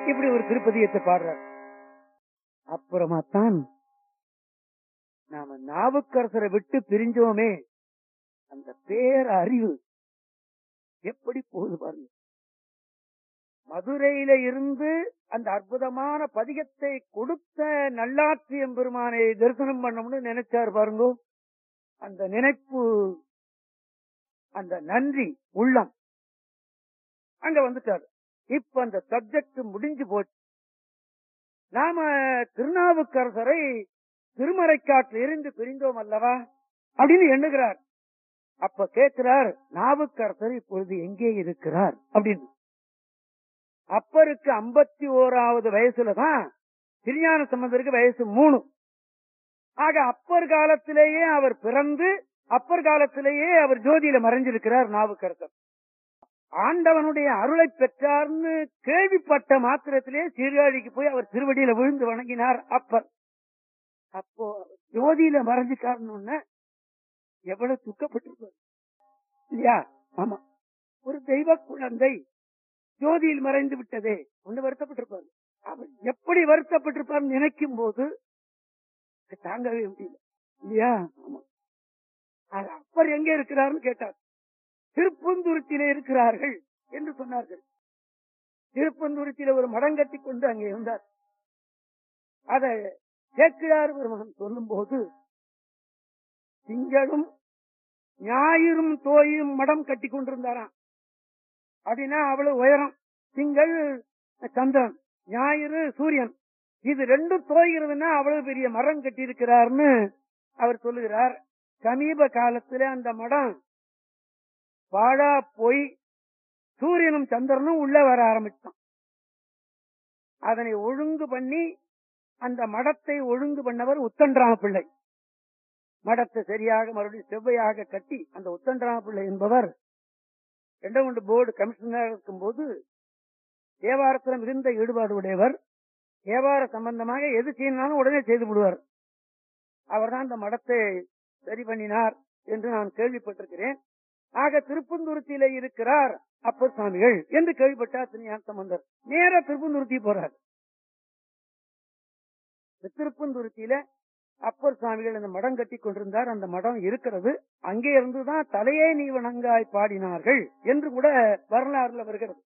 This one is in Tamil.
இப்படி ஒரு திருப்பதியத்தை பாடுறார் அப்புறமா தான் நாம நாவுக்கரசரை விட்டு பிரிஞ்சோமே அந்த பேர் அறிவு எப்படி போகுது பாருங்க மதுரையில இருந்து அந்த அற்புதமான பதிகத்தை கொடுத்த நல்லாற்றியம் பெருமானை தரிசனம் பண்ணணும்னு நினைச்சார் பாருங்க அந்த நினைப்பு அந்த நன்றி உள்ளம் அங்க வந்துட்டாரு இப்ப அந்த சப்ஜெக்ட் முடிஞ்சு போச்சு நாம திருநாவுக்கரசரை திருமறைக்காட்டில் இருந்து பிரிந்தோம் அல்லவா அப்படின்னு எண்ணுகிறார் அப்ப கேட்கிறார் நாவுக்கரசர் இப்பொழுது எங்கே இருக்கிறார் அப்படின்னு அப்பருக்கு ஐம்பத்தி ஓராவது வயசுலதான் திருஞான சம்பந்தருக்கு வயசு மூணு ஆக அப்பர் காலத்திலேயே அவர் பிறந்து அப்பர் காலத்திலேயே அவர் ஜோதியில மறைஞ்சிருக்கிறார் நாவுக்கரசர் ஆண்டவனுடைய அருளை பெற்றார்னு கேள்விப்பட்ட மாத்திரத்திலே சீர்காழிக்கு போய் அவர் திருவடியில விழுந்து வணங்கினார் அப்பர் அப்போ ஜோதியில மறைஞ்சுக்காரன்னு எவ்வளவு துக்கப்பட்டிருப்பார் இல்லையா ஆமா ஒரு தெய்வ குழந்தை ஜோதியில் மறைந்து விட்டதே ஒண்ணு வருத்தப்பட்டிருப்பார் அவர் எப்படி வருத்தப்பட்டிருப்பார் நினைக்கும் போது தாங்கவே முடியல இல்லையா ஆமா அது அப்பர் எங்க இருக்கிறார்னு கேட்டார் திருப்பந்துருத்திலே இருக்கிறார்கள் என்று சொன்னார்கள் திருப்பந்துருத்தில ஒரு மடம் கட்டி கொண்டு அங்கே இருந்தார் அத சேக்கிழார் பெருமகன் சொல்லும் போது திங்களும் ஞாயிறும் தோயும் மடம் கட்டி கொண்டிருந்தாராம் அப்படின்னா அவ்வளவு உயரம் திங்கள் சந்திரன் ஞாயிறு சூரியன் இது ரெண்டும் தோய்கிறதுன்னா அவ்வளவு பெரிய மரம் கட்டி இருக்கிறார்னு அவர் சொல்லுகிறார் சமீப காலத்துல அந்த மடம் பாழா போய் சூரியனும் சந்திரனும் உள்ள வர ஆரம்பிச்சான் அதனை ஒழுங்கு பண்ணி அந்த மடத்தை ஒழுங்கு பண்ணவர் உத்தன்றாம பிள்ளை மடத்தை சரியாக மறுபடியும் செவ்வையாக கட்டி அந்த உத்தன்றாம பிள்ளை என்பவர் ரெண்டகுண்டு போர்டு கமிஷனராக இருக்கும்போது தேவாரத்தில் மிகுந்த ஈடுபாடு உடையவர் தேவார சம்பந்தமாக எது செய்யணும் உடனே செய்து விடுவார் அவர்தான் அந்த மடத்தை சரி பண்ணினார் என்று நான் கேள்விப்பட்டிருக்கிறேன் ஆக திருப்பந்துருத்தியில இருக்கிறார் அப்பர் சுவாமிகள் என்று கேள்விப்பட்டார் திருஞான சம்பந்தர் நேர திருப்பந்துருத்தி போறார் திருப்பந்துருத்தியில அப்பர் சுவாமிகள் அந்த மடம் கட்டி கொண்டிருந்தார் அந்த மடம் இருக்கிறது அங்கே இருந்துதான் தலையே நீ வணங்காய் பாடினார்கள் என்று கூட வரலாறுல வருகிறது